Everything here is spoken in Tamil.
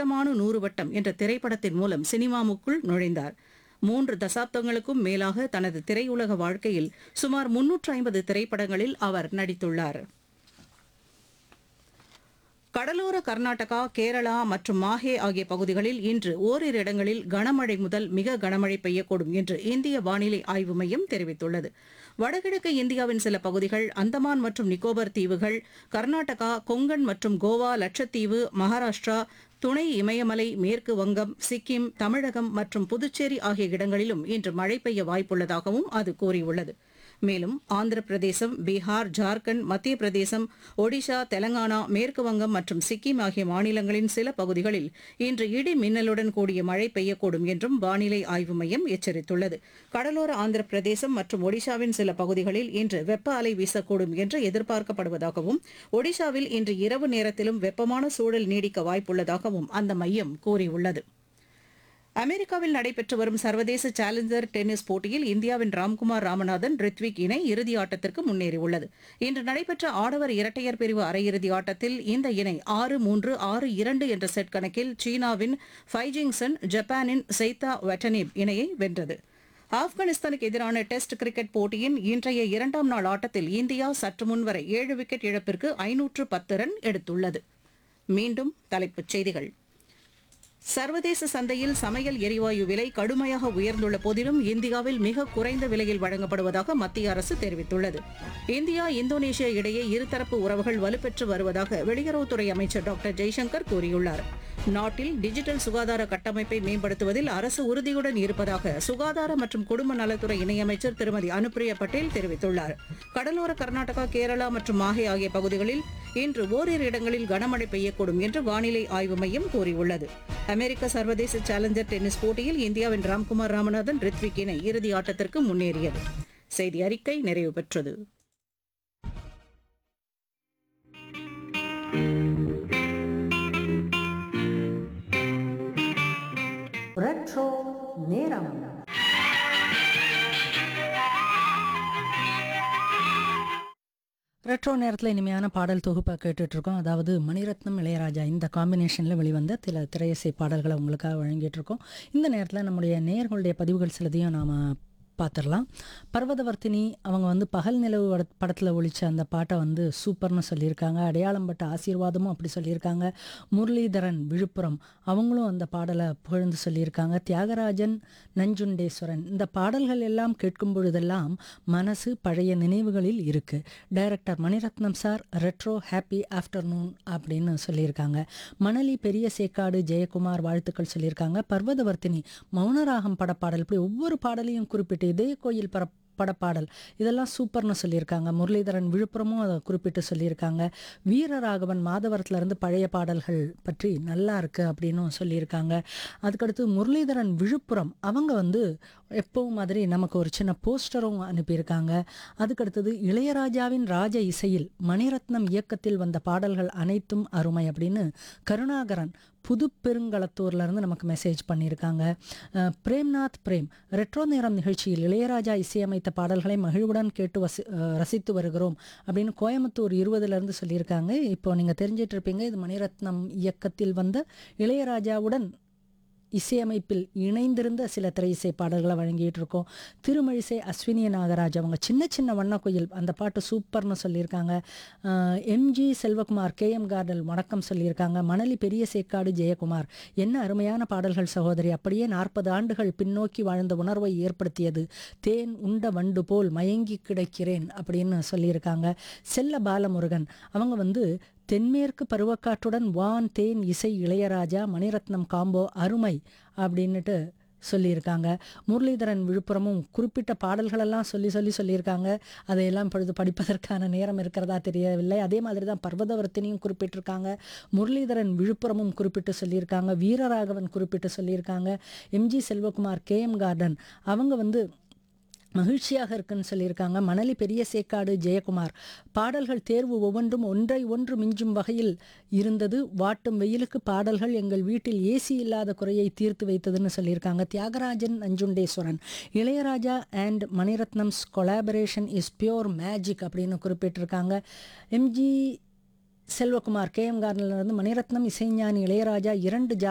இஷ்டமான நூறு வட்டம் என்ற திரைப்படத்தின் மூலம் சினிமாவுக்குள் நுழைந்தார் மூன்று தசாப்தங்களுக்கும் மேலாக தனது திரையுலக வாழ்க்கையில் சுமார் முன்னூற்று ஐம்பது திரைப்படங்களில் அவர் நடித்துள்ளார் கடலோர கர்நாடகா கேரளா மற்றும் மாஹே ஆகிய பகுதிகளில் இன்று ஓரிரு இடங்களில் கனமழை முதல் மிக கனமழை பெய்யக்கூடும் என்று இந்திய வானிலை ஆய்வு மையம் தெரிவித்துள்ளது வடகிழக்கு இந்தியாவின் சில பகுதிகள் அந்தமான் மற்றும் நிக்கோபர் தீவுகள் கர்நாடகா கொங்கன் மற்றும் கோவா லட்சத்தீவு மகாராஷ்டிரா துணை இமயமலை மேற்கு வங்கம் சிக்கிம் தமிழகம் மற்றும் புதுச்சேரி ஆகிய இடங்களிலும் இன்று மழை பெய்ய வாய்ப்புள்ளதாகவும் அது கூறியுள்ளது மேலும் ஆந்திர பிரதேசம் பீகார் ஜார்க்கண்ட் மத்திய பிரதேசம் ஒடிஷா தெலங்கானா மேற்கு வங்கம் மற்றும் சிக்கிம் ஆகிய மாநிலங்களின் சில பகுதிகளில் இன்று இடி மின்னலுடன் கூடிய மழை பெய்யக்கூடும் என்றும் வானிலை ஆய்வு மையம் எச்சரித்துள்ளது கடலோர ஆந்திர பிரதேசம் மற்றும் ஒடிஷாவின் சில பகுதிகளில் இன்று வெப்ப அலை வீசக்கூடும் என்று எதிர்பார்க்கப்படுவதாகவும் ஒடிஷாவில் இன்று இரவு நேரத்திலும் வெப்பமான சூழல் நீடிக்க வாய்ப்புள்ளதாகவும் அந்த மையம் கூறியுள்ளது அமெரிக்காவில் நடைபெற்று வரும் சர்வதேச சேலஞ்சர் டென்னிஸ் போட்டியில் இந்தியாவின் ராம்குமார் ராமநாதன் ரித்விக் இணை இறுதி ஆட்டத்திற்கு முன்னேறியுள்ளது இன்று நடைபெற்ற ஆடவர் இரட்டையர் பிரிவு அரையிறுதி ஆட்டத்தில் இந்த இணை ஆறு மூன்று ஆறு இரண்டு என்ற செட் கணக்கில் சீனாவின் ஃபைஜிங்சன் ஜப்பானின் செய்தா வெட்டனேப் இணையை வென்றது ஆப்கானிஸ்தானுக்கு எதிரான டெஸ்ட் கிரிக்கெட் போட்டியின் இன்றைய இரண்டாம் நாள் ஆட்டத்தில் இந்தியா சற்று முன்வரை ஏழு விக்கெட் இழப்பிற்கு ஐநூற்று பத்து ரன் எடுத்துள்ளது மீண்டும் தலைப்புச் செய்திகள் சர்வதேச சந்தையில் சமையல் எரிவாயு விலை கடுமையாக உயர்ந்துள்ள போதிலும் இந்தியாவில் மிக குறைந்த விலையில் வழங்கப்படுவதாக மத்திய அரசு தெரிவித்துள்ளது இந்தியா இந்தோனேஷியா இடையே இருதரப்பு உறவுகள் வலுப்பெற்று வருவதாக வெளியுறவுத்துறை அமைச்சர் டாக்டர் ஜெய்சங்கர் கூறியுள்ளார் நாட்டில் டிஜிட்டல் சுகாதார கட்டமைப்பை மேம்படுத்துவதில் அரசு உறுதியுடன் இருப்பதாக சுகாதார மற்றும் குடும்ப நலத்துறை இணையமைச்சர் திருமதி அனுப்பிரியா பட்டேல் தெரிவித்துள்ளார் கடலோர கர்நாடகா கேரளா மற்றும் மாஹே ஆகிய பகுதிகளில் இன்று ஓரிரு இடங்களில் கனமழை பெய்யக்கூடும் என்று வானிலை ஆய்வு மையம் கூறியுள்ளது அமெரிக்க சர்வதேச சேலஞ்சர் டென்னிஸ் போட்டியில் இந்தியாவின் ராம்குமார் ராமநாதன் ரித்விக் இணை இறுதி ஆட்டத்திற்கு முன்னேறியது செய்தி அறிக்கை நிறைவு பெற்றது ரெட்ரோ நேரம் ரெட்ரோ நேரத்தில் இனிமையான பாடல் தொகுப்பை கேட்டுட்டு இருக்கோம் அதாவது மணிரத்னம் இளையராஜா இந்த காம்பினேஷனில் வெளிவந்த சில திரையிசை பாடல்களை உங்களுக்காக வழங்கிட்டு இருக்கோம் இந்த நேரத்தில் நம்முடைய நேயர்களுடைய பதிவுகள் சிலதையும் நாம் பார்த்துடலாம் பர்வதவர்த்தினி அவங்க வந்து பகல் நிலவு பட படத்தில் ஒழிச்ச அந்த பாட்டை வந்து சூப்பர்னு சொல்லியிருக்காங்க அடையாளம் பட்ட ஆசீர்வாதமும் அப்படி சொல்லியிருக்காங்க முரளிதரன் விழுப்புரம் அவங்களும் அந்த பாடலை புகழ்ந்து சொல்லியிருக்காங்க தியாகராஜன் நஞ்சுண்டேஸ்வரன் இந்த பாடல்கள் எல்லாம் கேட்கும் பொழுதெல்லாம் மனசு பழைய நினைவுகளில் இருக்கு director Maniratnam sir retro happy afternoon அப்படின்னு சொல்லியிருக்காங்க மணலி பெரிய சேக்காடு ஜெயக்குமார் வாழ்த்துக்கள் சொல்லியிருக்காங்க பர்வதவர்த்தினி மௌனராகம் படப்பாடல் இப்படி ஒவ்வொரு பாடலையும் குறிப்பிட்டு இதே கோயில் பர படப்பாடல் இதெல்லாம் சூப்பர்னு சொல்லியிருக்காங்க முரளிதரன் விழுப்புரமும் அதை குறிப்பிட்டு சொல்லியிருக்காங்க வீரராகவன் மாதவரத்துல இருந்து பழைய பாடல்கள் பற்றி நல்லா இருக்கு அப்படின்னும் சொல்லியிருக்காங்க அதுக்கடுத்து முரளிதரன் விழுப்புரம் அவங்க வந்து எப்பவும் மாதிரி நமக்கு ஒரு சின்ன போஸ்டரும் அனுப்பியிருக்காங்க அதுக்கடுத்தது இளையராஜாவின் ராஜ இசையில் மணிரத்னம் இயக்கத்தில் வந்த பாடல்கள் அனைத்தும் அருமை அப்படின்னு கருணாகரன் புது பெருங்களத்தூர்ல இருந்து நமக்கு மெசேஜ் பண்ணியிருக்காங்க அஹ், பிரேம்நாத் பிரேம் ரெட்ரோ நேரம் நிகழ்ச்சியில் இளையராஜா இசையமைத்த பாடல்களை மகிழ்வுடன் கேட்டு வசி அஹ், ரசித்து வருகிறோம் அப்படின்னு கோயம்புத்தூர் இருபதுல இருந்து சொல்லியிருக்காங்க இப்போ நீங்க தெரிஞ்சிட்டு இருப்பீங்க இது மணிரத்னம் இயக்கத்தில் வந்த இளையராஜாவுடன் இசையமைப்பில் இணைந்திருந்த சில திரை இசை பாடல்களை வழங்கிட்டு இருக்கோம் திருமழிசை அஸ்வினி நாகராஜ் அவங்க சின்ன சின்ன வண்ணக்குயில் அந்த பாட்டு சூப்பர்னு சொல்லியிருக்காங்க ஆஹ் M G Selvakumar K M garden வணக்கம் சொல்லியிருக்காங்க மணலி பெரிய சேக்காடு ஜெயக்குமார் என்ன அருமையான பாடல்கள் சகோதரி அப்படியே நாற்பது ஆண்டுகள் பின்னோக்கி வாழ்ந்த உணர்வை ஏற்படுத்தியது தேன் உண்ட வண்டு போல் மயங்கி கிடக்கிறேன் அப்படின்னு சொல்லியிருக்காங்க செல்ல பாலமுருகன் அவங்க வந்து தென்மேற்கு பருவக்காற்றுடன் வான் தேன் இசை இளையராஜா மணிரத்னம் காம்போ அருமை அப்படின்னுட்டு சொல்லியிருக்காங்க முரளிதரன் விழுப்புரமும் குறிப்பிட்ட பாடல்களெல்லாம் சொல்லி சொல்லி சொல்லியிருக்காங்க அதையெல்லாம் இப்பொழுது படிப்பதற்கான நேரம் இருக்கிறதா தெரியவில்லை அதே மாதிரி தான் பர்வதவர்த்தினியும் குறிப்பிட்டிருக்காங்க முரளிதரன் விழுப்புரமும் குறிப்பிட்டு சொல்லியிருக்காங்க வீரராகவன் குறிப்பிட்டு சொல்லியிருக்காங்க M G Selvakumar K M garden அவங்க வந்து மகிழ்ச்சியாக இருக்குன்னு சொல்லியிருக்காங்க மணலி பெரிய சேக்காடு ஜெயக்குமார் பாடல்கள் தேர்வு ஒவ்வொன்றும் ஒன்றை ஒன்று மிஞ்சும் வகையில் இருந்தது வாட்டும் வெயிலுக்கு பாடல்கள் எங்கள் வீட்டில் ஏசி இல்லாத குறையை தீர்த்து வைத்ததுன்னு சொல்லியிருக்காங்க Thyagarajan Nanjundeswaran Ilaiyaraaja and Maniratnam's collaboration is pure magic அப்படின்னு குறிப்பிட்டிருக்காங்க எம்ஜி செல்வகுமார் கே எம் இருந்து மணிரத்னம் இசைஞானி இளையராஜா இரண்டு ஜா